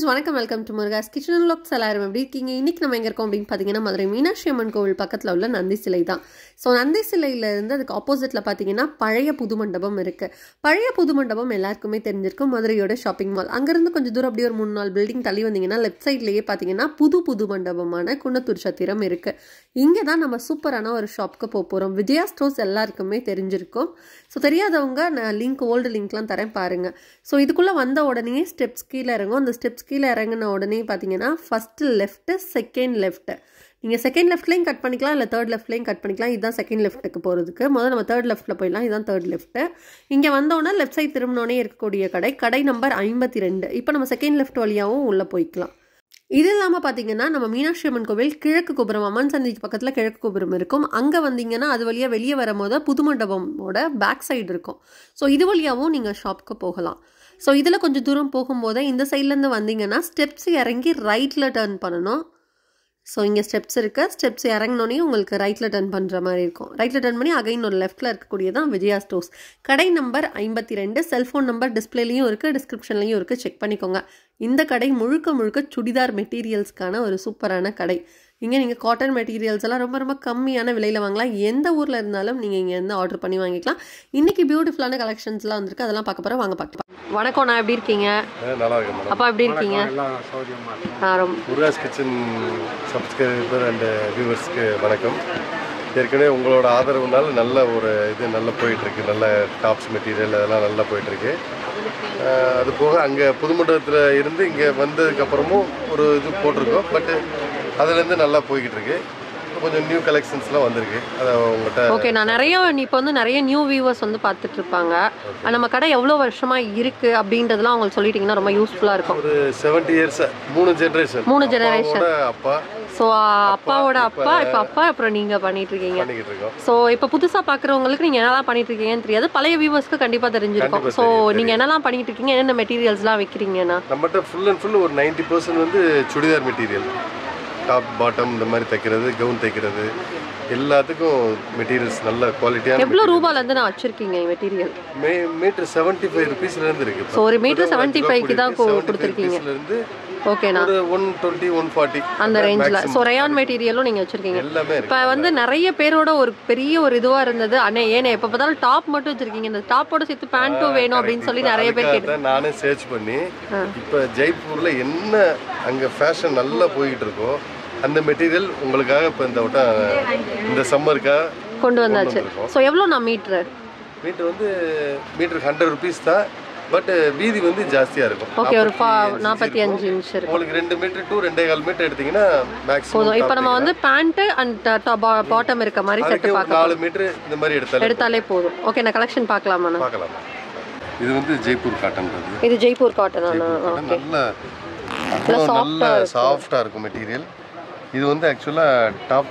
வணக்கம் welcome to Murugas kitchen looks எல்லாரும் எப்படி இருக்கீங்க இன்னைக்கு நம்ம எங்கே இருக்கோம் அப்படின்னு பார்த்தீங்கன்னா மதுரை மீனாட்சி அம்மன் கோவில் பக்கத்தில் உள்ள நந்தி சிலை தான் ஸோ நந்தி சிலையில இருந்து அதுக்கு ஆப்போசிட்டில் பார்த்தீங்கன்னா பழைய புது மண்டபம் இருக்குது பழைய புது மண்டபம் எல்லாருக்குமே தெரிஞ்சிருக்கும் மதுரையோட ஷாப்பிங் மால் அங்கேருந்து கொஞ்சம் தூரம் அப்படியே ஒரு மூணு நாலு பில்டிங் தள்ளி வந்தீங்கன்னா லெஃப்ட் சைட்லேயே பார்த்தீங்கன்னா புது புது மண்டபமான குன்னத்தூர் சத்திரம் இருக்குது இங்கே தான் நம்ம சூப்பரான ஒரு ஷாப்புக்கு போக போகிறோம் விஜயா ஸ்டோர்ஸ் எல்லாருக்குமே தெரிஞ்சிருக்கும் ஸோ தெரியாதவங்க நான் லிங்க் ஓல்டு லிங்க்லாம் தரேன் பாருங்கள் ஸோ இதுக்குள்ளே வந்த உடனே ஸ்டெப்ஸ் கீழே இறங்கும் அந்த ஸ்டெப்ஸ் கீழே இறங்கின உடனே பார்த்தீங்கன்னா ஃபஸ்ட்டு லெஃப்ட்டு செகண்ட் லெஃப்ட்டு நீங்கள் செகண்ட் லெஃப்ட்லேயும் கட் பண்ணிக்கலாம் இல்லை தேர்ட் லெஃப்ட்லேயும் கட் பண்ணிக்கலாம் இதுதான் செகண்ட் லெஃப்ட்டுக்கு போகிறதுக்கு முதல்ல நம்ம தேர்ட் லெஃப்ட்டில் போயிடலாம் இதுதான் தேர்ட் லெஃப்ட்டு இங்கே வந்தோடனே லெஃப்ட் சைட் திரும்பினோடனே இருக்கக்கூடிய கடை கடை நம்பர் ஐம்பத்தி ரெண்டு இப்போ நம்ம செகண்ட் லெஃப்ட் வழியாகவும் உள்ளே போய்க்கலாம் இது இல்லாமல் பார்த்தீங்கன்னா நம்ம மீனாட்சி அம்மன் கோவில் கிழக்கு கோபுரம் அம்மன் சந்திக்கு பக்கத்தில் கிழக்கு கோபுரம் இருக்கும் அங்கே வந்தீங்கன்னா அது வழியாக வெளியே வரும்போது புது மண்டபமோட பேக் சைடு இருக்கும் ஸோ இது வழியாகவும் நீங்கள் ஷாப்புக்கு போகலாம் ஸோ இதில் கொஞ்சம் தூரம் போகும்போது இந்த சைட்லேருந்து வந்தீங்கன்னா ஸ்டெப்ஸ் இறங்கி ரைட்டில் டேர்ன் பண்ணணும் ஸோ இங்கே ஸ்டெப்ஸ் இருக்குது ஸ்டெப்ஸ் இறங்கினோடனே உங்களுக்கு ரைட்டில் டர்ன் பண்ணுற மாதிரி இருக்கும் ரைட்டில் டர்ன் பண்ணி அகைன் ஒரு லெஃப்ட்டில் இருக்கக்கூடியதான் விஜயா ஸ்டோர்ஸ் கடை நம்பர் ஐம்பத்தி ரெண்டு செல்ஃபோன் நம்பர் டிஸ்பிளேலையும் இருக்குது டிஸ்கிரிப்ஷன்லையும் இருக்குது செக் பண்ணிக்கோங்க இந்த கடை முழுக்க முழுக்க சுடிதார் மெட்டீரியல்ஸ்க்கான ஒரு சூப்பரான கடை இங்கே நீங்கள் காட்டன் மெட்டீரியல்ஸ் எல்லாம் ரொம்ப ரொம்ப கம்மியான விலையில் வாங்கலாம் எந்த ஊரில் இருந்தாலும் நீங்கள் இங்கே இருந்து ஆர்டர் பண்ணி வாங்கிக்கலாம் இன்றைக்கி பியூட்டிஃபுல்லான கலெக்ஷன்ஸ்லாம் வந்திருக்கு அதெல்லாம் பார்க்க போகிறோம் வாங்க பார்க்கலாம் வணக்கம் நான் எப்படி இருக்கீங்க நல்லா இருக்கு மேடம் அப்பா எப்படி இருக்கீங்க எல்லாம் சௌகரியமா இருக்கும் நான் ரொம்ப முருகாஸ் கிச்சன் சப்ஸ்கிரைபர் அண்ட் வியூவர்ஸ்க்கு வணக்கம் ஏற்கனவே உங்களோட ஆதரவுனால நல்ல ஒரு இது நல்லா போயிட்டுருக்கு நல்ல டாப்ஸ் மெட்டீரியல் அதெல்லாம் நல்லா போயிட்டுருக்கு அஹ் அது போக அங்கே புதுமண்டபத்தில் இருந்து இங்கே வந்ததுக்கப்புறமும் ஒரு இது போட்டிருக்கோம் பட் அதுலேருந்து நல்லா போய்கிட்டு இருக்கு கொஞ்சம் நியூ கலெக்ஷன்ஸ்லாம் வந்திருக்கு அதை உங்கள்கிட்ட ஓகே நான் நிறைய இப்போ வந்து நிறைய நியூ வியூவர்ஸ் வந்து பார்த்துட்டு இருப்பாங்க ஆனா, நம்ம கடை எவ்வளோ வருஷமா இருக்கு அப்படின்றதெல்லாம் அவங்களுக்கு சொல்லிட்டீங்கன்னா ரொம்ப யூஸ்ஃபுல்லாக இருக்கும் ஒரு செவன்ட்டி இயர்ஸ் மூணு ஜென்ரேஷன் மூணு generation. அப்பா ஸோ அப்பாவோட அப்பா இப்போ அப்பா அப்புறம் நீங்கள் பண்ணிட்டு இருக்கீங்க பண்ணிக்கிட்டு இருக்கோம் ஸோ இப்போ புதுசாக பார்க்குறவங்களுக்கு நீங்கள் என்னெல்லாம் பண்ணிட்டு இருக்கீங்கன்னு தெரியாது பழைய வியூவர்ஸ்க்கு கண்டிப்பாக தெரிஞ்சிருக்கும் கண்டிப்பா ஸோ தெரியும், நீங்கள் என்னெல்லாம் பண்ணிட்டு இருக்கீங்க என்னென்ன மெட்டீரியல்ஸ்லாம் விற்கிறீங்கண்ணா நம்மகிட்ட ஃபுல் அண்ட் ஃபுல் ஒரு 90% பர்சன்ட் வந்து சுடிதார் மெட்டீரியல் டாப் பாட்டம் இந்த மாதிரி தைக்கிறது கவுன் தைக்கிறது எல்லாத்துக்கும் மெட்டீரியல்ஸ் நல்ல குவாலிட்டியான எவ்வளோ ரூபாலேருந்து நான் வச்சுருக்கீங்க மெட்டீரியல் மே மீட்டர் செவன்ட்டி ஃபைவ் ருபீஸ்லேருந்து இருக்கு ஸோ ஒரு மீட்டர் செவன்ட்டி ஃபைவ்க்கு தான் கொ- கொடுத்துருக்கீங்க இருந்து ஓகேண்ணா ஒரு ஒன் டுவெண்ட்டி ஒன் ஃபார்ட்டி அந்த ரேஞ்சில் ஸோ ரயான் மெட்டீரியலும் நீங்கள் வச்சுருக்கீங்க எல்லாமே இருக்கு இப்போ வந்து நிறைய பேரோட ஒரு பெரிய ஒரு இதுவாக இருந்தது அண்ணே ஏனே எப்போ பார்த்தாலும் டாப் மட்டும் வச்சிருக்கீங்க இந்த டாப்போட சேர்த்து பேண்ட்டும் வேணும் அப்படின்னு சொல்லி நிறைய பேர் கேட்டு அதுக்காக தான் நானே சர்ச் பண்ணி இப்போ ஜெய்ப்பூர்ல என்ன அங்க ஃபேஷன் நல்லா போய்கிட்டு இருக்கோ அந்த மெட்டீரியல் உங்களுக்காக இப்போ இந்த வட்டம் இந்த சம்மருக்காக கொண்டு வந்தாச்சு வந்திருக்கோம். ஸோ எவ்வளோ நான் மீட்ரு மீட்டர் வந்து மீட்டர் ஹண்ட்ரட் ருபீஸ் தான் பட் வீதி வந்து ஜாஸ்தியாக இருக்கும் ஓகே ஒரு ஃபா 45 நாற்பத்தி இருக்கும். அஞ்சு இன்ச் இருக்கும் உங்களுக்கு ரெண்டு மீட்டர் டு ரெண்டே கால் மீட்டர் எடுத்தீங்கன்னா மேக்ஸிமம் போதும் இப்போ நம்ம வந்து பேண்ட்டு அண்ட் பாட்டம் இருக்க மாதிரி செட்டு அதுக்கு ஒரு பார்க்கலாம் நாலு மீட்டர் இந்த மாதிரி எடுத்தாலே எடுத்தாலே போதும் ஓகே நான் கலெக்ஷன் பார்க்கலாமாண்ணா பார்க்கலாம் இது வந்து ஜெய்ப்பூர் காட்டன்றது இது ஜெய்ப்பூர் காட்டன் அண்ணா காட்டன் ஓகே நல்ல அவ்வளோ நல்ல சாஃப்டாக இருக்கும் மெட்டீரியல் இது வந்து ஆக்சுவலாக டாப்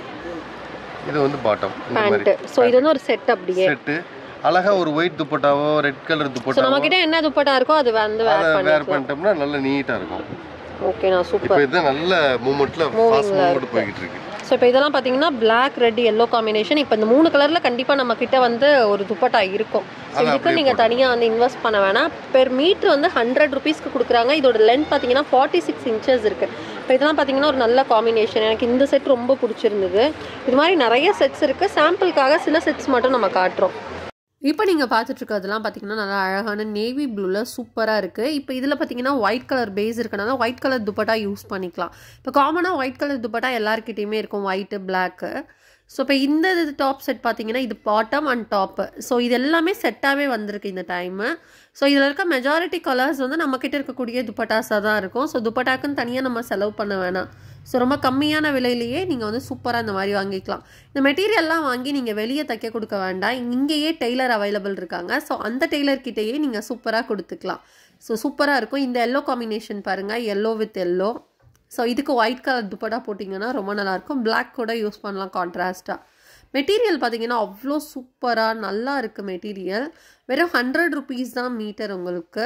இது வந்து பாட்டம் இந்த மாதிரி பேண்ட்டு ஸோ இது வந்து ஒரு செட் அப்படியே செட்டு அழகா ஒரு ஒயிட் துப்பட்டாவோ ரெட் கலர் ஸோ துப்பட்டாவோ நம்ம கிட்ட என்ன துப்பட்டா இருக்கோ அது வந்து வேர் அதை பண்ணி வேர் பண்ணிட்டோம்னா நல்ல நீட்டாக இருக்கும் ஓகே நான் சூப்பர் இப்போ இது நல்ல மூமெண்ட்ல ஃபாஸ்ட் மூமெண்ட் போய்கிட்டு இருக்கு ஸோ இப்போ இதெல்லாம் பார்த்தீங்கன்னா பிளாக் ரெட் எல்லோ காம்பினேஷன் இப்போ இந்த மூணு கலரில் கண்டிப்பாக நம்ம கிட்ட வந்து ஒரு துப்பட்டா இருக்கும் ஸோ இதுக்கு நீங்கள் தனியாக வந்து இன்வெஸ்ட் பண்ண வேணாம் பெர் மீட்ரு வந்து ஹண்ட்ரட் ருபீஸ்க்கு கொடுக்குறாங்க இதோட லென்த் பார்த்தீங்கன்னா ஃபார்ட்டி சிக்ஸ் இன்ச்சஸ் இருக்குது இப்போ இதெல்லாம் பார்த்தீங்கன்னா ஒரு நல்ல காம்பினேஷன் எனக்கு இந்த செட் ரொம்ப பிடிச்சிருந்தது இது மாதிரி நிறைய செட்ஸ் இருக்குது சாம்பிளுக்காக சில செட்ஸ் மட்டும் நம்ம காட்டுறோம் இப்போ நீங்கள் பார்த்துட்டு இருக்கிறதுலாம் பார்த்தீங்கன்னா நல்லா அழகான நேவி ப்ளூவில் சூப்பராக இருக்குது இப்போ இதில் பார்த்தீங்கன்னா ஒயிட் கலர் பேஸ் இருக்கனால ஒயிட் கலர் துப்பட்டா யூஸ் பண்ணிக்கலாம் இப்போ காமனாக ஒயிட் கலர் துப்பட்டா எல்லாருக்கிட்டேயுமே இருக்கும் ஒயிட்டு பிளாக்கு ஸோ இப்போ இந்த இது டாப் செட் பார்த்தீங்கன்னா இது பாட்டம் அண்ட் டாப்பு ஸோ இது எல்லாமே செட்டாகவே வந்திருக்கு இந்த டைமு ஸோ இதில் இருக்க மெஜாரிட்டி கலர்ஸ் வந்து நம்மக்கிட்ட இருக்கக்கூடிய துப்பட்டாஸாக தான் இருக்கும் ஸோ துப்பட்டாக்குன்னு தனியாக நம்ம செலவு பண்ண வேணாம் ஸோ ரொம்ப கம்மியான விலையிலேயே நீங்கள் வந்து சூப்பராக இந்த மாதிரி வாங்கிக்கலாம் இந்த மெட்டீரியல்லாம் வாங்கி நீங்கள் வெளியே தைக்க கொடுக்க வேண்டாம் இங்கேயே டெய்லர் அவைலபிள் இருக்காங்க ஸோ அந்த டெய்லர் கிட்டேயே நீங்கள் சூப்பராக கொடுத்துக்கலாம் ஸோ சூப்பராக இருக்கும் இந்த எல்லோ காம்பினேஷன் பாருங்கள் எல்லோ வித் எல்லோ ஸோ இதுக்கு ஒயிட் கலர் துப்பட்டா போட்டிங்கன்னா ரொம்ப நல்லாயிருக்கும் Black கூட யூஸ் பண்ணலாம் கான்ட்ராஸ்ட்டாக மெட்டீரியல் பார்த்தீங்கன்னா அவ்வளோ சூப்பராக நல்லா இருக்குது மெட்டீரியல் வெறும் ஹண்ட்ரட் ருபீஸ் தான் மீட்டர் உங்களுக்கு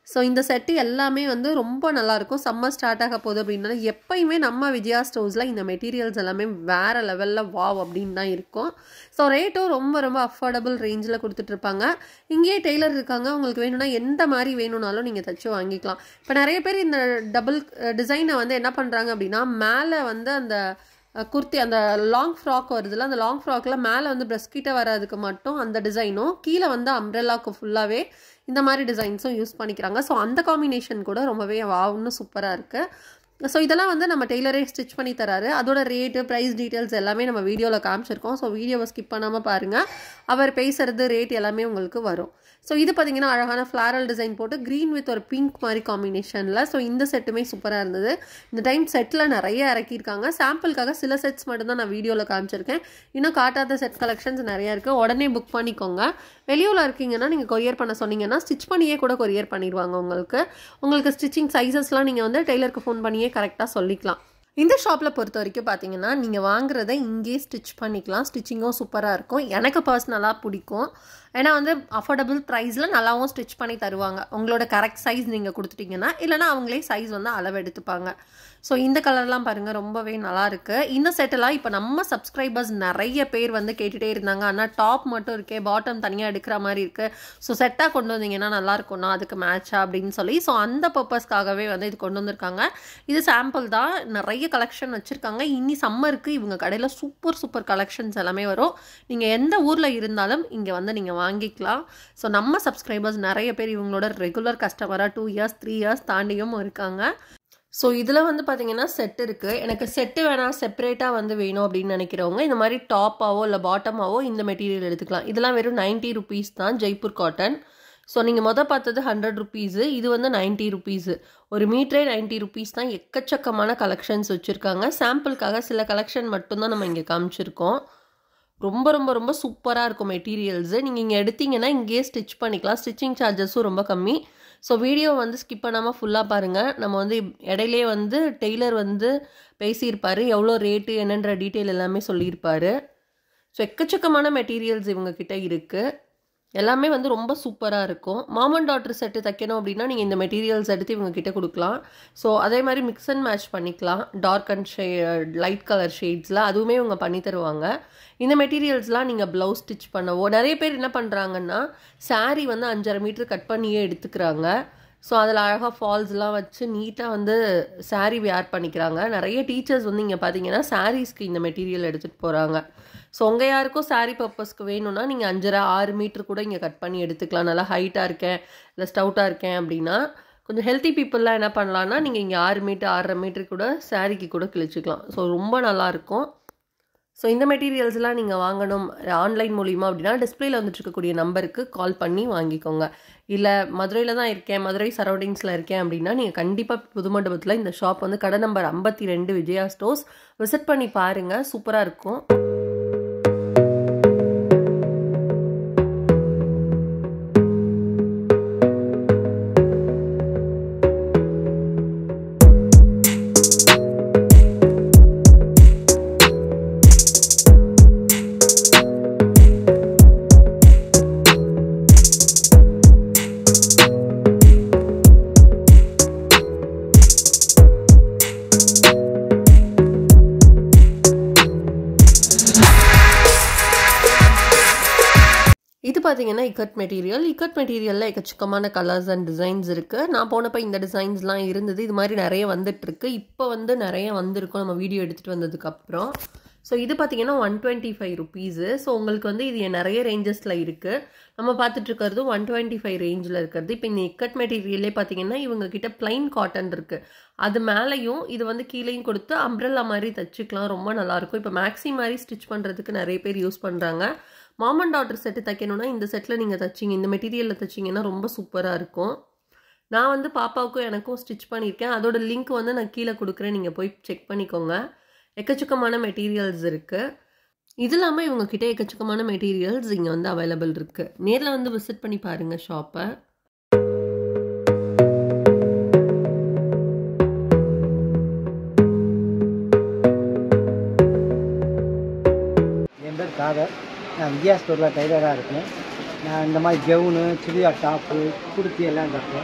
ஸோ இந்த செட்டு எல்லாமே வந்து ரொம்ப நல்லாயிருக்கும் சம்மர் ஸ்டார்ட் ஆக போகுது அப்படின்னா எப்பயுமே நம்ம விஜயா ஸ்டோர்ஸில் இந்த மெட்டீரியல்ஸ் எல்லாமே வேறு லெவலில் வாவ் அப்படின்னு தான் இருக்கும் ஸோ ரேட்டும் ரொம்ப ரொம்ப அஃபோர்டபுள் ரேஞ்சில் கொடுத்துட்ருப்பாங்க இங்கேயே டெய்லர் இருக்காங்க உங்களுக்கு வேணும்னா எந்த மாதிரி வேணும்னாலும் நீங்கள் தைச்சு வாங்கிக்கலாம் இப்போ நிறைய பேர் இந்த டபுள் டிசைனை வந்து என்ன பண்ணுறாங்க அப்படின்னா மேலே வந்து அந்த அஹ், குர்த்தி அந்த லாங் ஃப்ராக் வருதுல்ல அந்த லாங் ஃப்ராக்கில் மேலே வந்து ப்ரெஸ் கிட்ட வர்றதுக்கு மட்டும் அந்த டிசைனும் கீழே வந்து அம்ப்ரெல்லாக்கு ஃபுல்லாகவே இந்த மாதிரி டிசைன்ஸும் யூஸ் பண்ணிக்கிறாங்க ஸோ அந்த காம்பினேஷன் கூட ரொம்பவே வாவ்னு சூப்பராக இருக்குது ஸோ இதெல்லாம் வந்து நம்ம டெய்லரே ஸ்டிச் பண்ணி தராரு அதோட ரேட்டு ப்ரைஸ் டீட்டெயில்ஸ் எல்லாமே நம்ம வீடியோவில் காமிச்சிருக்கோம் ஸோ வீடியோவை ஸ்கிப் பண்ணாமல் பாருங்கள் அவர் பேசுறது ரேட் எல்லாமே உங்களுக்கு வரும் ஸோ இது பார்த்தீங்கன்னா அழகான ஃப்ளாரல் டிசைன் போட்டு க்ரீன் வித் ஒரு பிங்க் மாதிரி காம்பினேஷனில் ஸோ இந்த செட்டுமே சூப்பராக இருந்தது இந்த டைம் செட்டில் நிறைய இறக்கியிருக்காங்க சாம்பிளுக்காக சில செட்ஸ் மட்டும்தான் நான் வீடியோவில் காமிச்சிருக்கேன் இன்னும் காட்டாத செட் கலெக்ஷன்ஸ் நிறையா இருக்குது உடனே புக் பண்ணிக்கோங்க வெளியூரில் இருக்கீங்கன்னா நீங்கள் கொரியர் பண்ண சொன்னீங்கன்னா ஸ்டிச் பண்ணியே கூட கொரியர் பண்ணிடுவாங்க உங்களுக்கு உங்களுக்கு ஸ்டிச்சிங் சைஸஸ்லாம் நீங்கள் வந்து டெய்லருக்கு ஃபோன் பண்ணியே கரெக்டாக சொல்லிக்கலாம் இந்த ஷாப்பில் பொறுத்த வரைக்கும் பார்த்தீங்கன்னா நீங்கள் வாங்குறத இங்கேயே ஸ்டிச் பண்ணிக்கலாம் ஸ்டிச்சிங்கும் சூப்பராக இருக்கும் எனக்கு பர்சனலாக பிடிக்கும் ஏன்னா வந்து அஃபோர்டபுள் ப்ரைஸில் நல்லாவும் ஸ்டிச் பண்ணி தருவாங்க உங்களோட கரெக்ட் சைஸ் நீங்கள் கொடுத்துட்டீங்கன்னா இல்லைனா அவங்களே சைஸ் வந்து அளவு எடுத்துப்பாங்க ஸோ இந்த கலர்லாம் பாருங்கள் ரொம்பவே நல்லா இருக்கு இந்த செட்டெல்லாம் இப்போ நம்ம சப்ஸ்கிரைபர்ஸ் நிறைய பேர் வந்து கேட்டுகிட்டே இருந்தாங்க ஆனால் டாப் மட்டும் இருக்கே பாட்டம் தனியாக எடுக்கிற மாதிரி இருக்குது ஸோ செட்டாக கொண்டு வந்தீங்கன்னா நல்லா இருக்கும்னா அதுக்கு மேட்சா அப்படின்னு சொல்லி ஸோ அந்த பர்பஸ்க்காகவே வந்து இது கொண்டு வந்திருக்காங்க இது சாம்பிள் தான் நிறைய கலெக்ஷன் வச்சுருக்காங்க இனி சம்மருக்கு இவங்க கடையில் சூப்பர் சூப்பர் கலெக்ஷன்ஸ் எல்லாமே வரும் நீங்கள் எந்த ஊரில் இருந்தாலும் இங்கே வந்து நீங்கள் வாங்கிக்கலாம் ஸோ நம்ம சப்ஸ்கிரைபர்ஸ் நிறைய பேர் இவங்களோட ரெகுலர் கஸ்டமராக டூ இயர்ஸ் த்ரீ இயர்ஸ் தாண்டியும் இருக்காங்க ஸோ இதில் வந்து பார்த்தீங்கன்னா செட் இருக்குது எனக்கு செட்டு வேணாம் செப்பரேட்டாக வந்து வேணும் அப்படின்னு நினைக்கிறவங்க இந்த மாதிரி டாப்பாவோ இல்லை பாட்டமாவோ இந்த மெட்டீரியல் எடுத்துக்கலாம் இதெல்லாம் வெறும் நைன்ட்டி ருபீஸ் தான் ஜெய்ப்பூர் காட்டன் ஸோ நீங்கள் மொதல் பார்த்தது ஹண்ட்ரட் ருபீஸு இது வந்து நைன்ட்டி ருபீஸு ஒரு மீட்டரே நைன்ட்டி ருபீஸ் தான் எக்கச்சக்கமான கலெக்ஷன்ஸ் வச்சுருக்காங்க சாம்பிளுக்காக சில கலெக்ஷன் மட்டும்தான் நம்ம இங்கே காமிச்சிருக்கோம் ரொம்ப ரொம்ப ரொம்ப சூப்பராக இருக்கும் மெட்டீரியல்ஸு நீங்கள் இங்கே எடுத்தீங்கன்னா இங்கேயே ஸ்டிச் பண்ணிக்கலாம் ஸ்டிச்சிங் சார்ஜஸும் ரொம்ப கம்மி ஸோ வீடியோ வந்து ஸ்கிப் பண்ணாமல் ஃபுல்லாக பாருங்கள் நம்ம வந்து இடையிலே வந்து டெய்லர் வந்து பேசியிருப்பார் எவ்வளோ ரேட்டு என்னன்ற டீட்டெயில் எல்லாமே சொல்லியிருப்பார் ஸோ எக்கச்சக்கமான மெட்டீரியல்ஸ் இவங்க கிட்ட இருக்குது எல்லாமே வந்து ரொம்ப சூப்பராக இருக்கும் மாமன் டாட்டர் செட்டு தைக்கணும் அப்படின்னா நீங்கள் இந்த மெட்டீரியல்ஸ் எடுத்து இவங்க கிட்ட கொடுக்கலாம் ஸோ அதே மாதிரி மிக்ஸ் அண்ட் மேட்ச் பண்ணிக்கலாம் டார்க் அண்ட் ஷே லைட் கலர் ஷேட்ஸில் அதுவுமே இவங்க பண்ணி தருவாங்க இந்த மெட்டீரியல்ஸ்லாம் நீங்கள் ப்ளவுஸ் ஸ்டிச் பண்ணவோ நிறைய பேர் என்ன பண்ணுறாங்கன்னா saree வந்து அஞ்சரை மீட்டர் கட் பண்ணியே எடுத்துக்கிறாங்க ஸோ அதில் அழகாக ஃபால்ஸ்லாம் வச்சு நீட்டாக வந்து saree வேர் பண்ணிக்கிறாங்க நிறைய டீச்சர்ஸ் வந்து இங்கே பார்த்தீங்கன்னா சாரீஸ்க்கு இந்த மெட்டீரியல் எடுத்துகிட்டு போகிறாங்க ஸோ உங்கள் யாருக்கும் saree பர்பஸ்க்கு வேணும்னா நீங்கள் அஞ்சரை ஆறு மீட்டர் கூட இங்கே கட் பண்ணி எடுத்துக்கலாம் நல்லா ஹைட்டாக இருக்கேன் இல்லை ஸ்டவுட்டாக இருக்கேன் அப்படின்னா கொஞ்சம் ஹெல்த்தி பீப்புளெலாம் என்ன பண்ணலான்னா நீங்கள் இங்கே ஆறு மீட்டர் ஆறரை மீட்டர் கூட சாரீக்கு கூட கிழிச்சிக்கலாம் ஸோ ரொம்ப நல்லாயிருக்கும் ஸோ இந்த மெட்டீரியல்ஸ்லாம் நீங்கள் வாங்கணும் ஆன்லைன் மூலிமா அப்படின்னா டிஸ்பிளேல வந்துட்டு இருக்கக்கூடிய நம்பருக்கு கால் பண்ணி வாங்கிக்கோங்க இல்லை மதுரையில் தான் இருக்கேன் மதுரை சரௌண்டிங்ஸில் இருக்கேன் அப்படின்னா நீங்கள் கண்டிப்பாக புது மண்டபத்தில் இந்த ஷாப் வந்து கடை நம்பர் ஐம்பத்தி ரெண்டு விஜயா ஸ்டோர்ஸ் விசிட் பண்ணி பாருங்கள் சூப்பராக இருக்கும் இது பார்த்தீங்கன்னா இக்கட் மெட்டீரியல் இக்கட் மெட்டீரியலில் எக்கச்சக்கமான கலர்ஸ் அண்ட் டிசைன்ஸ் இருக்குது நான் போனப்போ இந்த டிசைன்ஸ்லாம் இருந்தது இது மாதிரி நிறைய வந்துட்டுருக்கு இப்போ வந்து நிறைய வந்திருக்கும் நம்ம வீடியோ எடுத்துகிட்டு வந்ததுக்கப்புறம் ஸோ இது பார்த்தீங்கன்னா one twenty five rupees so உங்களுக்கு வந்து இது நிறைய ரேஞ்சஸில் இருக்குது நம்ம பார்த்துட்டு இருக்கிறது ஒன் டுவெண்ட்டி ஃபைவ் ரேஞ்சில் இருக்கிறது இப்போ இந்த இக்கட் மெட்டீரியலே பார்த்தீங்கன்னா இவங்க கிட்ட பிளைன் காட்டன் இருக்குது அது மேலேயும் இது வந்து கீழேயும் கொடுத்து அம்ப்ரெல்லா மாதிரி தச்சுக்கலாம் ரொம்ப நல்லாயிருக்கும் இப்போ மேக்ஸி மாதிரி ஸ்டிச் பண்ணுறதுக்கு நிறைய பேர் யூஸ் பண்ணுறாங்க மாம் அண்ட் டாட்டர் செட்டு தைக்கணும்னா இந்த செட்டில் நீங்கள் தைச்சிங்க இந்த மெட்டீரியலில் தைச்சிங்கன்னா ரொம்ப சூப்பராக இருக்கும் நான் வந்து பாப்பாவுக்கும் எனக்கும் ஸ்டிச் பண்ணியிருக்கேன் அதோட லிங்க் வந்து நான் கீழே கொடுக்குறேன் நீங்கள் போய் செக் பண்ணிக்கோங்க எக்கச்சக்கமான மெட்டீரியல்ஸ் இருக்குது இது இல்லாமல் இவங்க கிட்ட எக்கச்சக்கமான மெட்டீரியல்ஸ் இங்கே வந்து அவைலபிள் இருக்குது நேரில் வந்து விசிட் பண்ணி பாருங்கள் ஷாப்பை என் பேர் காதர் நான் விஜயா ஸ்டோரில் டைலராக இருக்கேன் நான் இந்த மாதிரி கவுனு சுடிதார் டாப்பு குர்த்தி எல்லாம் தைப்பேன்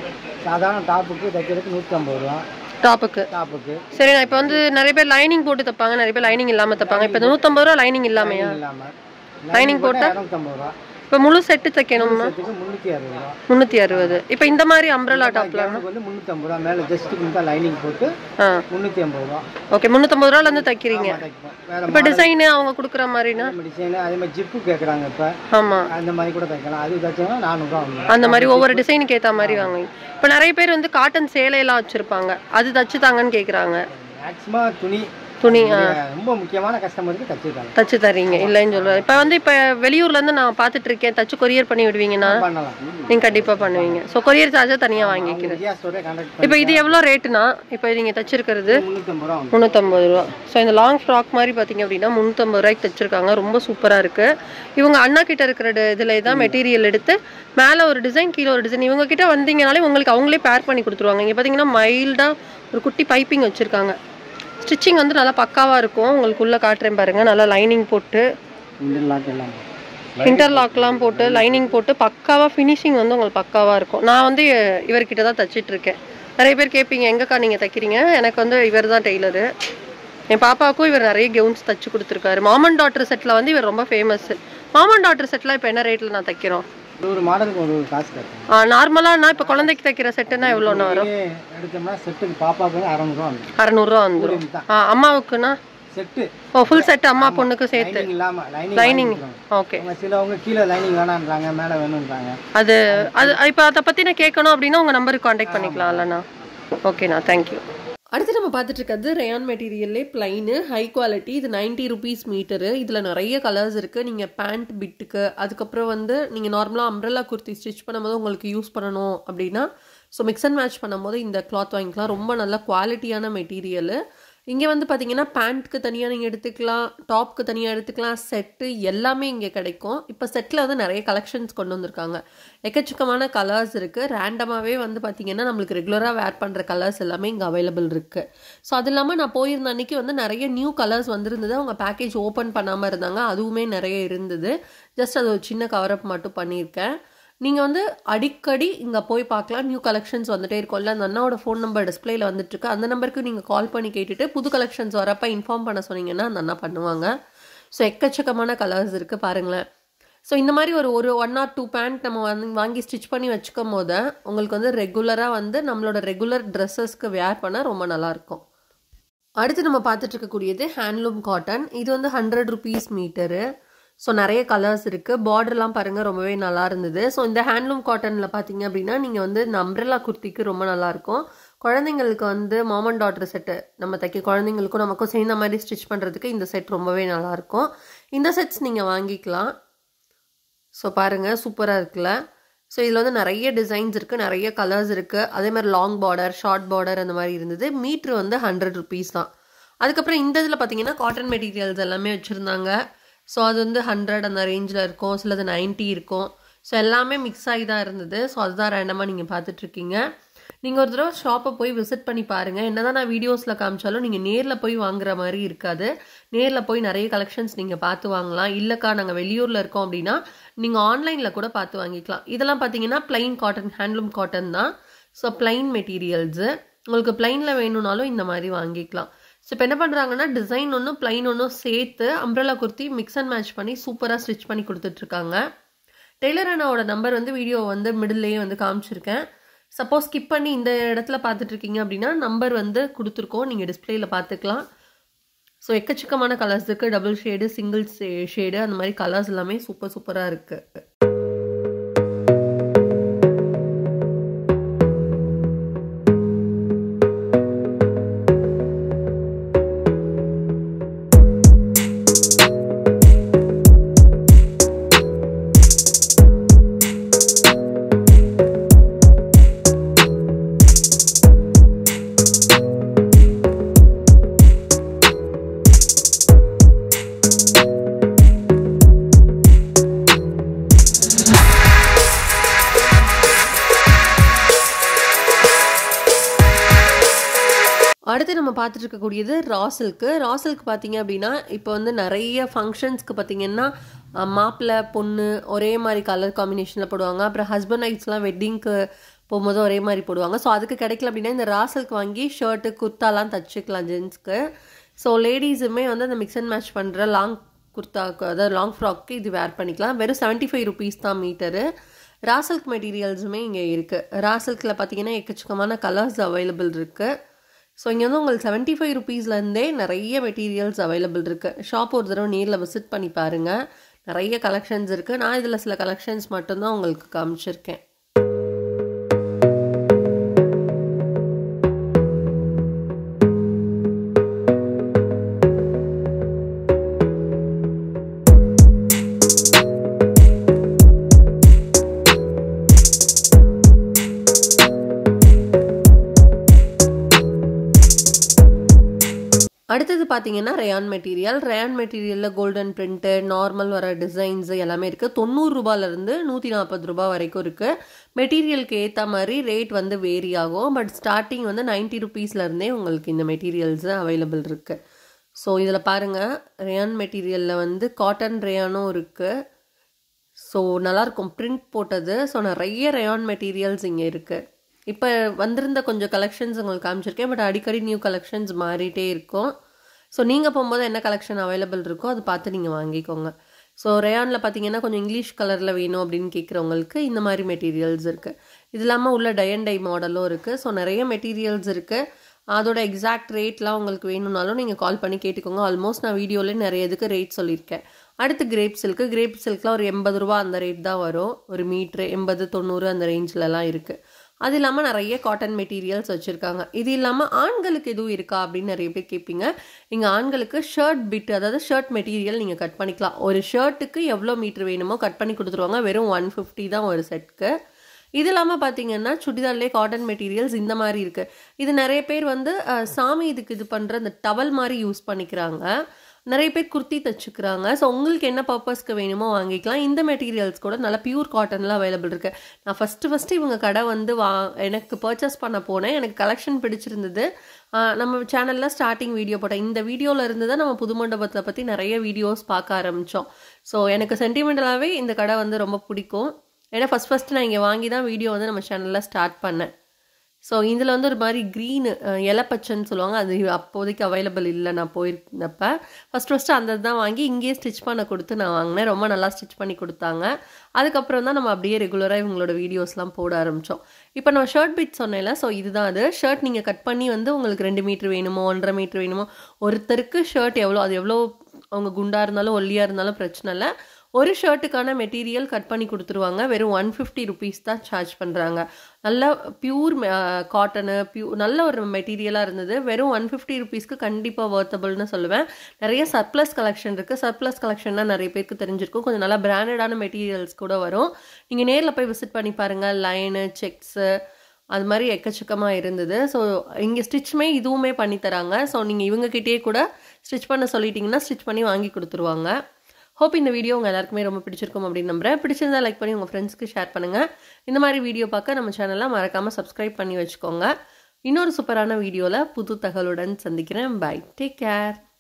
சாதாரண டாப்புக்கு தைக்கிறதுக்கு நூற்றம்பது ரூபா டாப்புக்கு டாப்புக்கு சரி நான் இப்போ வந்து நிறைய பேர் லைனிங் போட்டு தைப்பாங்க நிறைய பேர் லைனிங் இல்லாமல் தைப்பாங்க இப்போ நூற்றம்பது ரூபா லைனிங் இல்லாமையா இல்லாமல் Lining போட்டா? இரநூத்தம்பது ரூபா இப்போ முழு செட்டு தைக்கணும்னா செட்டுக்கு முந்நூற்றி அறுபது ரூபா முந்நூற்றி அறுபது இப்போ இந்த மாதிரி அம்ப்ரலா டாப்லாம் எனக்கு வந்து முந்நூற்றம்பது ரூபா மேலே ஜஸ்ட்டுக்கு தான் லைனிங் போட்டு ஆ முந்நூற்றி ஐம்பது ரூபா ஓகே முந்நூற்றம்பது ரூபாலேருந்து தைக்கிறீங்க தைப்போம் வேறு இப்போ டிசைனு அவங்க கொடுக்குற மாதிரினா டிசைனு அதே மாதிரி ஜிப்பு கேட்குறாங்க இப்போ ஆமாம் அந்த மாதிரி கூட தைக்கலாம் அது தைச்சோம்னா நானூறுரூவா வந்து அந்த மாதிரி ஒவ்வொரு டிசைனுக்கு ஏற்ற மாதிரி வாங்குவீங்க இப்போ நிறைய பேர் வந்து காட்டன் சேலையெல்லாம் வச்சுருப்பாங்க அது தச்சு தாங்கன்னு கேட்குறாங்க மேக்ஸிமம் துணி துணி ஆ ரொம்ப முக்கியமான கஸ்டமருக்கு தச்சுருக்காங்க தச்சு தரீங்க இல்லைன்னு சொல்லுவேன் இப்போ வந்து இப்போ வெளியூர்லேருந்து நான் பார்த்துட்டு இருக்கேன் தச்சு கொரியர் பண்ணி விடுவீங்கன்னா பண்ணலாம் நீங்கள் கண்டிப்பாக பண்ணுவீங்க ஸோ கொரியர் சார்ஜை தனியாக வாங்கிக்கிறேன் விஜயா ஸ்டோரே கான்டாக்ட் இப்போ இது எவ்வளோ ரேட்டுனா இப்போ நீங்கள் தச்சிருக்கிறது பண்ணி முந்நூற்றம்பது ரூபா வந்து முந்நூற்றம்பது ரூபா ஸோ இந்த லாங் ஃப்ராக் மாதிரி பார்த்தீங்க அப்படின்னா முந்நூற்றம்பது ரூபாய்க்கு தைச்சிருக்காங்க ரொம்ப சூப்பராக இருக்குது இவங்க அண்ணா கிட்ட இருக்கிற இதில் தான் மெட்டீரியல் எடுத்து மேலே ஒரு டிசைன் கீழே ஒரு டிசைன் இவங்க கிட்ட வந்தீங்கனாலே உங்களுக்கு அவங்களே பேர் பண்ணி கொடுத்துருவாங்க இங்கே பார்த்தீங்கன்னா மைல்டாக ஒரு குட்டி பைப்பிங் வச்சுருக்காங்க ஸ்டிச்சிங் வந்து நல்லா பக்காவாக இருக்கும் உங்களுக்கு உள்ளே காட்டுறேன் பாருங்கள் நல்லா லைனிங் போட்டு இந்த லாக் எல்லாம் இன்டர்லாக்லாம் போட்டு லைனிங் போட்டு பக்காவாக ஃபினிஷிங் வந்து உங்களுக்கு பக்காவாக இருக்கும் நான் வந்து இவர்கிட்ட தான் தச்சிட்டு இருக்கேன் நிறைய பேர் கேட்பீங்க எங்கக்கா நீங்கள் தைக்கிறீங்க எனக்கு வந்து இவர் தான் டெய்லரு என் பாப்பாவுக்கும் இவர் நிறைய கவுன்ஸ் தச்சு கொடுத்துருக்காரு மாமன் டாட்டர் செட்டில் வந்து இவர் ரொம்ப ஃபேமஸ் மாமன் டாட்டர் செட்டில் இப்போ என்ன ரேட்டில் நான் தைக்கிறோம் ஒரு ஒரு மாடலுக்கு ஒரு ஒரு காசு கேட்கும் நார்மலாக இப்போ குழந்தைக்கு தைக்கிற செட்டுனா எவ்வளோண்ணா வரும் எடுத்தோம்னா செட்டுக்கு பாப்பாவுக்கு வந்து அறநூறுவா வந்து அறநூறுவா வந்துடும் ஆ அம்மாவுக்குன்னா செட்டு ஓ ஃபுல் செட் அம்மா பொண்ணுக்கு சேர்த்து லைனிங் இல்லாமல் லைனிங் லைனிங் ஓகே அவங்க சிலவங்க கீழே லைனிங் வேணான்றாங்க மேலே வேணுன்றாங்க அது அது இப்போ அதை பற்றி நான் கேட்கணும் அப்படின்னா உங்கள் நம்பருக்கு காண்டாக்ட் பண்ணிக்கலாம்லண்ணா ஓகேண்ணா தேங்க்யூ அடுத்து நம்ம பார்த்துட்டு இருக்கிறது ரயான் மெட்டீரியல்லே பிளைனு ஹை குவாலிட்டி இது 90 ருபீஸ் மீட்டரு இதில் நிறைய கலர்ஸ் இருக்குது நீங்கள் பேண்ட் பிட்டுக்கு அதுக்கப்புறம் வந்து நீங்கள் நார்மலாக அம்ப்ரெல்லா குர்த்தி ஸ்டிச் பண்ணும்போது உங்களுக்கு யூஸ் பண்ணணும் அப்படின்னா ஸோ மிக்ஸ் அண்ட் மேட்ச் பண்ணும்போது இந்த கிளாத் வாங்கிக்கலாம் ரொம்ப நல்ல குவாலிட்டியான மெட்டீரியலு இங்கே வந்து பார்த்தீங்கன்னா பேண்ட்க்கு தனியாக நீங்கள் எடுத்துக்கலாம் டாப்க்கு தனியாக எடுத்துக்கலாம் செட்டு எல்லாமே இங்கே கிடைக்கும் இப்போ செட்டில் வந்து நிறைய கலெக்ஷன்ஸ் கொண்டு வந்திருக்காங்க எக்கச்சக்கமான கலர்ஸ் இருக்குது ரேண்டமாகவே வந்து பார்த்தீங்கன்னா நம்மளுக்கு ரெகுலராக வேர் பண்ணுற கலர்ஸ் எல்லாமே இங்கே அவைலபிள் இருக்குது ஸோ அது இல்லாமல் நான் போயிருந்த அன்னைக்கு வந்து நிறைய நியூ கலர்ஸ் வந்திருந்தது அவங்க பேக்கேஜ் ஓப்பன் பண்ணாமல் இருந்தாங்க அதுவுமே நிறைய இருந்தது ஜஸ்ட் அது ஒரு சின்ன கவரப் மட்டும் பண்ணியிருக்கேன் நீங்கள் வந்து அடிக்கடி இங்கே போய் பார்க்கலாம் நியூ கலெக்ஷன்ஸ் வந்துட்டே இருக்கும்ல அந்த அண்ணாவோட ஃபோன் நம்பர் டிஸ்பிளேல வந்துட்டு இருக்கு அந்த நம்பருக்கு நீங்கள் கால் பண்ணி கேட்டுட்டு புது கலெக்ஷன்ஸ் வரப்ப இன்ஃபார்ம் பண்ண சொன்னீங்கன்னா அந்த அண்ணா பண்ணுவாங்க ஸோ எக்கச்சக்கமான கலர்ஸ் இருக்குது பாருங்களேன் ஸோ இந்த மாதிரி ஒரு ஒரு ஒன் ஆர் டூ பேண்ட் நம்ம வந்து வாங்கி ஸ்டிச் பண்ணி வச்சுக்கும் போது உங்களுக்கு வந்து ரெகுலராக வந்து நம்மளோட ரெகுலர் ட்ரெஸ்ஸஸ்க்கு வேர் பண்ண ரொம்ப நல்லாயிருக்கும் அடுத்து நம்ம பார்த்துட்டு இருக்கக்கூடியது ஹேண்ட்லூம் காட்டன் இது வந்து ஹண்ட்ரட் ருபீஸ் மீட்டரு ஸோ நிறைய கலர்ஸ் இருக்குது பார்டர்லாம் பாருங்கள் ரொம்பவே நல்லா இருந்தது ஸோ இந்த ஹேண்ட்லூம் காட்டனில் பார்த்தீங்க அப்படின்னா நீங்கள் வந்து இந்த அம்ப்ரெல்லா குர்த்திக்கு ரொம்ப நல்லாயிருக்கும் குழந்தைங்களுக்கு வந்து மாமன் டாட்டர் செட்டு நம்ம தைக்க குழந்தைங்களுக்கும் நமக்கும் சேர்ந்த மாதிரி ஸ்டிச் பண்ணுறதுக்கு இந்த செட் ரொம்பவே நல்லாயிருக்கும் இந்த செட்ஸ் நீங்கள் வாங்கிக்கலாம் ஸோ பாருங்கள் சூப்பராக இருக்குல்ல ஸோ இதில் வந்து நிறைய டிசைன்ஸ் இருக்குது நிறைய கலர்ஸ் இருக்குது அதே மாதிரி லாங் பார்டர் ஷார்ட் பார்டர் அந்த மாதிரி இருந்தது மீட்ரு வந்து ஹண்ட்ரட் ருபீஸ் தான் அதுக்கப்புறம் இந்த இதில் பார்த்தீங்கன்னா காட்டன் மெட்டீரியல்ஸ் எல்லாமே வச்சுருந்தாங்க ஸோ அது வந்து ஹண்ட்ரட் அந்த ரேஞ்சில் இருக்கும் சிலது 90 இருக்கும் ஸோ எல்லாமே மிக்ஸ் ஆகி தான் இருந்தது ஸோ அதுதான் ரேண்டமாக நீங்கள் பார்த்துட்ருக்கீங்க நீங்கள் ஒரு தடவை ஷாப்பை போய் விசிட் பண்ணி பாருங்கள் என்னதான் நான் வீடியோஸில் காமிச்சாலும் நீங்கள் நேரில் போய் வாங்குற மாதிரி இருக்காது நேரில் போய் நிறைய கலெக்ஷன்ஸ் நீங்கள் பார்த்து வாங்கலாம் இல்லைக்கா நாங்கள் வெளியூரில் இருக்கோம் அப்படின்னா நீங்கள் ஆன்லைனில் கூட பார்த்து வாங்கிக்கலாம் இதெல்லாம் பார்த்தீங்கன்னா பிளைன் காட்டன் ஹேண்ட்லூம் காட்டன் தான் ஸோ பிளைன் மெட்டீரியல்ஸு உங்களுக்கு பிளைனில் வேணும்னாலும் இந்த மாதிரி வாங்கிக்கலாம் ஸோ இப்போ என்ன பண்ணுறாங்கன்னா டிசைன் ஒன்றும் பிளைன் ஒன்றும் சேர்த்து umbrella kurti mix and match பண்ணி சூப்பராக ஸ்டிச் பண்ணி கொடுத்துட்ருக்காங்க டெய்லர் அண்ணாவோட நம்பர் வந்து வீடியோ வந்து மிடில்லையே வந்து காமிச்சிருக்கேன் சப்போஸ் ஸ்கிப் பண்ணி இந்த இடத்துல பார்த்துட்டு இருக்கீங்க அப்படின்னா நம்பர் வந்து கொடுத்துருக்கோம் நீங்கள் டிஸ்பிளேயில் பார்த்துக்கலாம் ஸோ எக்கச்சக்கமான கலர்ஸ் இருக்குது டபுள் ஷேடு சிங்கிள் ஷேடு அந்த மாதிரி கலர்ஸ் எல்லாமே சூப்பர் சூப்பராக இருக்குது அடுத்து நம்ம பார்த்துட்டு இருக்கக்கூடியது ராசலுக்கு ராசலுக்கு பார்த்தீங்க அப்படின்னா இப்போ வந்து நிறைய ஃபங்க்ஷன்ஸ்க்கு பார்த்தீங்கன்னா மாப்பிள்ளை பொண்ணு ஒரே மாதிரி கலர் காம்பினேஷனில் போடுவாங்க அப்புறம் ஹஸ்பண்ட் ஒய்ஃப்ஸ்லாம் வெட்டிங்க்கு போகும்போது ஒரே மாதிரி போடுவாங்க ஸோ அதுக்கு கிடைக்கல அப்படின்னா இந்த ராசலுக்கு வாங்கி ஷர்ட்டு குர்த்தாலாம் தச்சுக்கலாம் ஜென்ஸ்க்கு ஸோ லேடிஸுமே வந்து அந்த மிக்ஸ் அண்ட் மேட்ச் பண்ணுற லாங் குர்த்தாக்கு அதாவது லாங் ஃப்ராக்கு இது வேர் பண்ணிக்கலாம் வெறும் செவன்ட்டி ஃபைவ் ருபீஸ் தான் மீட்டரு ராசல்க் மெட்டீரியல்ஸுமே இங்கே இருக்குது ராசல்கில் பார்த்தீங்கன்னா எக்கச்சக்கமான கலர்ஸ் அவைலபிள் இருக்குது ஸோ இங்கே வந்து உங்களுக்கு செவன்ட்டி ஃபைவ் ருபீஸ்லேருந்தே நிறைய மெட்டீரியல்ஸ் அவைலபிள் இருக்குது ஷாப் ஒரு தடவை நேரில் விசிட் பண்ணி பாருங்கள் நிறைய கலெக்ஷன்ஸ் இருக்குது நான் இதில் சில கலெக்ஷன்ஸ் மட்டும்தான் உங்களுக்கு காமிச்சிருக்கேன் அடுத்தது பார்த்தீங்கன்னா ரயான் மெட்டீரியல் ரயான் மெட்டீரியலில் கோல்டன் பிரிண்ட்டு நார்மல் வர டிசைன்ஸ் எல்லாமே இருக்குது தொண்ணூறு ரூபாயிலேருந்து நூற்றி நாற்பது ரூபா வரைக்கும் இருக்குது மெட்டீரியலுக்கு ஏற்ற மாதிரி ரேட் வந்து வேரி ஆகும் பட் ஸ்டார்டிங் வந்து நைன்ட்டி ருபீஸ்லேருந்தே உங்களுக்கு இந்த மெட்டீரியல்ஸ் அவைலபிள் இருக்குது ஸோ இதில் பாருங்கள் ரயான் மெட்டீரியலில் வந்து காட்டன் ரயானும் இருக்குது ஸோ நல்லாயிருக்கும் பிரிண்ட் போட்டது ஸோ நிறைய ரயான் மெட்டீரியல்ஸ் இங்கே இருக்குது இப்போ வந்திருந்த கொஞ்சம் கலெக்ஷன்ஸ் உங்களுக்கு காமிச்சிருக்கேன் பட் அடிக்கடி நியூ கலெக்ஷன்ஸ் மாறிட்டே இருக்கும் ஸோ நீங்கள் போகும்போது என்ன கலெக்ஷன் அவைலபிள் இருக்கோ அதை பார்த்து நீங்கள் வாங்கிக்கோங்க ஸோ ரேயானில் பார்த்தீங்கன்னா கொஞ்சம் இங்கிலீஷ் கலரில் வேணும் அப்படின்னு கேட்குறவங்களுக்கு இந்த மாதிரி மெட்டீரியல்ஸ் இருக்குது இது இல்லாமல் உள்ள டை அண்ட் டை மாடலும் இருக்குது ஸோ நிறைய மெட்டீரியல்ஸ் இருக்குது அதோட எக்ஸாக்ட் ரேட்லாம் உங்களுக்கு வேணும்னாலும் நீங்கள் கால் பண்ணி கேட்டுக்கோங்க ஆல்மோஸ்ட் நான் வீடியோவில் நிறைய இதுக்கு ரேட் சொல்லியிருக்கேன் அடுத்து கிரேப் சில்க்கு கிரேப் சில்க்லாம் ஒரு எண்பது ரூபா அந்த ரேட் தான் வரும் ஒரு மீட்ரு எண்பது தொண்ணூறு அந்த ரேஞ்சிலலாம் இருக்குது அது இல்லாமல் நிறைய காட்டன் மெட்டீரியல்ஸ் வச்சுருக்காங்க இது இல்லாமல் ஆண்களுக்கு எதுவும் இருக்கா அப்படின்னு நிறைய பேர் கேட்பீங்க இங்கே ஆண்களுக்கு ஷர்ட் பிட் அதாவது ஷர்ட் மெட்டீரியல் நீங்கள் கட் பண்ணிக்கலாம் ஒரு ஷர்ட்டுக்கு எவ்வளோ மீட்ரு வேணுமோ கட் பண்ணி கொடுத்துருவாங்க வெறும் ஒன் ஃபிஃப்டி தான் ஒரு செட்க்கு இது இல்லாமல் பார்த்தீங்கன்னா சுடிதார்லேயே காட்டன் மெட்டீரியல்ஸ் இந்த மாதிரி இருக்குது இது நிறைய பேர் வந்து அஹ், சாமி இதுக்கு இது பண்ணுற இந்த டவல் மாதிரி யூஸ் பண்ணிக்கிறாங்க நிறைய பேர் குர்த்தி தச்சுக்கிறாங்க ஸோ உங்களுக்கு என்ன பர்பஸ்க்கு வேணுமோ வாங்கிக்கலாம் இந்த மெட்டீரியல்ஸ் கூட நல்லா பியூர் காட்டனில் அவைலபிள் இருக்குது நான் ஃபஸ்ட்டு ஃபஸ்ட்டு இவங்க கடை வந்து வா எனக்கு பர்ச்சேஸ் பண்ண போனேன் எனக்கு கலெக்ஷன் பிடிச்சிருந்தது ஆஹ் நம்ம சேனலில் ஸ்டார்டிங் வீடியோ போட்டேன் இந்த வீடியோவில் இருந்து தான் நம்ம புது மண்டபத்தை பற்றி நிறைய வீடியோஸ் பார்க்க ஆரம்பித்தோம் ஸோ எனக்கு சென்டிமெண்டலாகவே இந்த கடை வந்து ரொம்ப பிடிக்கும் ஏன்னா ஃபஸ்ட் ஃபஸ்ட்டு நான் இங்கே வாங்கி தான் வீடியோ வந்து நம்ம சேனலில் ஸ்டார்ட் பண்ணேன் ஸோ இதில் வந்து ஒரு மாதிரி க்ரீனு இலப்பச்சன்னு சொல்லுவாங்க அது அப்போதைக்கு அவைலபிள் இல்லை நான் போயிருந்தப்ப ஃபஸ்ட் ஃபஸ்ட்டு அந்த தான் வாங்கி இங்கேயே ஸ்டிச் பண்ண கொடுத்து நான் வாங்கினேன் ரொம்ப நல்லா ஸ்டிச் பண்ணி கொடுத்தாங்க அதுக்கப்புறம் தான் நம்ம அப்படியே ரெகுலராக இவங்களோட வீடியோஸ்லாம் போட ஆரம்பித்தோம் இப்போ நான் ஷர்ட் பிட் சொன்னேன்ல ஸோ இதுதான் அது ஷர்ட் நீங்கள் கட் பண்ணி வந்து உங்களுக்கு ரெண்டு மீட்ரு வேணுமோ ஒன்றரை மீட்ரு வேணுமோ ஒருத்தருக்கு ஷர்ட் எவ்வளோ அது எவ்வளோ அவங்க குண்டாக இருந்தாலும் ஒல்லியாக இருந்தாலும் பிரச்சனை இல்லை ஒரு ஷர்ட்டுக்கான மெட்டீரியல் கட் பண்ணி கொடுத்துருவாங்க வெறும் ஒன் ஃபிஃப்டி ருபீஸ் தான் சார்ஜ் பண்ணுறாங்க நல்ல பியூர் காட்டனு பியூ நல்ல ஒரு மெட்டீரியலாக இருந்தது வெறும் ஒன் ஃபிஃப்டி ருபீஸ்க்கு கண்டிப்பாக ஒர்த்தபிள்னு சொல்லுவேன் நிறைய சர்ப்ளஸ் கலெக்ஷன் இருக்குது சர்ப்ளஸ் கலெக்ஷன்னா நிறைய பேருக்கு தெரிஞ்சிருக்கும் கொஞ்சம் நல்லா பிராண்டடான மெட்டீரியல்ஸ் கூட வரும் நீங்கள் நேரில் போய் விசிட் பண்ணி பாருங்கள் லைனு செக்ஸு அது மாதிரி எக்கச்சக்கமாக இருந்தது ஸோ இங்கே ஸ்டிச்சுமே இதுவுமே பண்ணி தராங்க ஸோ நீங்கள் இவங்ககிட்டயே கூட ஸ்டிச் பண்ண சொல்லிட்டீங்கன்னா ஸ்டிச் பண்ணி வாங்கி கொடுத்துருவாங்க ஹோப் இந்த வீடியோ உங்கள் எல்லாருக்குமே ரொம்ப பிடிச்சிருக்கும் அப்படின்னு நம்புறேன் பிடிச்சிருந்தா லைக் பண்ணி உங்கள் ஃப்ரெண்ட்ஸ்க்கு ஷேர் பண்ணுங்கள் இந்த மாதிரி வீடியோ பார்க்க நம்ம சேனலை மறக்காமல் சப்ஸ்கிரைப் பண்ணி வச்சுக்கோங்க இன்னொரு சூப்பரான வீடியோவில் புது தகவலுடன் சந்திக்கிறேன் பை டேக் கேர்